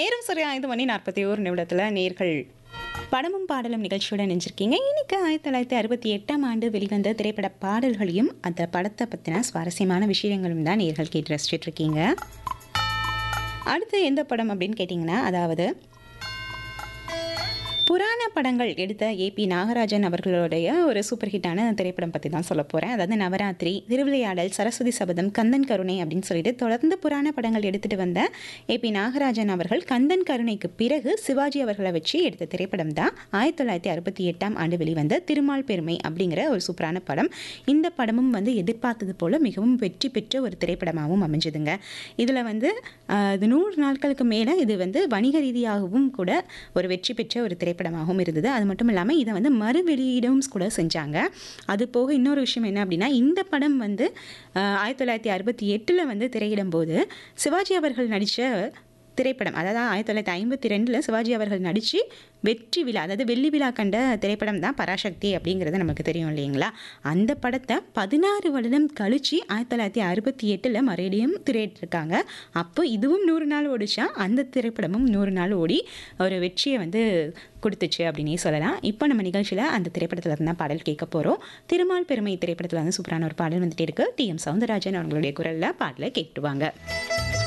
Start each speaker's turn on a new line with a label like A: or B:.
A: நேரம் சரியா ஐந்து மணி நாற்பத்தி ஒரு நிமிடத்தில் நேர்கள் படமும் பாடலும் நிகழ்ச்சியோட நினைச்சிருக்கீங்க இன்னைக்கு ஆயிரத்தி தொள்ளாயிரத்தி அறுபத்தி எட்டாம் ஆண்டு வெளிவந்த திரைப்பட பாடல்களையும் அந்த படத்தை பற்றின சுவாரஸ்யமான விஷயங்களும் தான் நேர்கள் கேட்டு ரசிச்சிட்டு இருக்கீங்க அடுத்து எந்த படம் அப்படின்னு கேட்டிங்கன்னா அதாவது புராண படங்கள் எடுத்த ஏபி நாகராஜன் அவர்களுடைய ஒரு சூப்பர் ஹிட்டான திரைப்படம் பற்றி தான் சொல்ல போகிறேன் அதாவது நவராத்திரி திருவிளையாடல் சரஸ்வதி சபதம் கந்தன் கருணை அப்படின்னு சொல்லிட்டு தொடர்ந்து புராண படங்கள் எடுத்துகிட்டு வந்த ஏபி நாகராஜன் அவர்கள் கந்தன் கருணைக்கு பிறகு சிவாஜி அவர்களை வச்சு எடுத்த திரைப்படம் தான் ஆயிரத்தி தொள்ளாயிரத்தி அறுபத்தி எட்டாம் ஆண்டு வெளிவந்த திருமால் பெருமை அப்படிங்கிற ஒரு சூப்பரான படம் இந்த படமும் வந்து எதிர்பார்த்தது போல் மிகவும் வெற்றி பெற்ற ஒரு திரைப்படமாகவும் அமைஞ்சதுங்க இதில் வந்து ஆஹ், இது நூறு நாட்களுக்கு மேலே இது வந்து வணிக ரீதியாகவும் கூட ஒரு வெற்றி பெற்ற ஒரு திரைப்படமாகவும் இருந்தது அது மட்டும் இல்லாமல் இதை வந்து மறு வெளியீடும் கூட செஞ்சாங்க அது போக இன்னொரு விஷயம் என்ன அப்படின்னா இந்த படம் வந்து ஆஹ், ஆயிரத்தி தொள்ளாயிரத்தி அறுபத்தி எட்டில் வந்து திரையிடும் போது சிவாஜி அவர்கள் நடித்த திரைப்படம் அதாவது ஆயிரத்தி தொள்ளாயிரத்தி ஐம்பத்தி ரெண்டில் சிவாஜி அவர்கள் நடித்து வெற்றி விழா அதாவது வெள்ளி விழா கண்ட திரைப்படம் தான் பராசக்தி அப்படிங்கிறது நமக்கு தெரியும் இல்லைங்களா அந்த படத்தை பதினாறு வருடம் கழித்து ஆயிரத்தி தொள்ளாயிரத்தி அறுபத்தி எட்டில் மறுபடியும் திரையிட்டிருக்காங்க அப்போ இதுவும் நூறு நாள் ஓடிச்சா அந்த திரைப்படமும் நூறு நாள் ஓடி ஒரு வெற்றியை வந்து கொடுத்துச்சு அப்படின்னே சொல்லலாம் இப்போ நம்ம நிகழ்ச்சியில் அந்த திரைப்படத்தில் இருந்தால் பாடல் கேட்க போகிறோம் திருமால் பெருமை திரைப்படத்தில் வந்து சூப்பரான ஒரு பாடல் வந்துட்டே இருக்கு டி எம் சவுந்தரராஜன் அவங்களுடைய குரலில் பாடலை கேட்டுவாங்க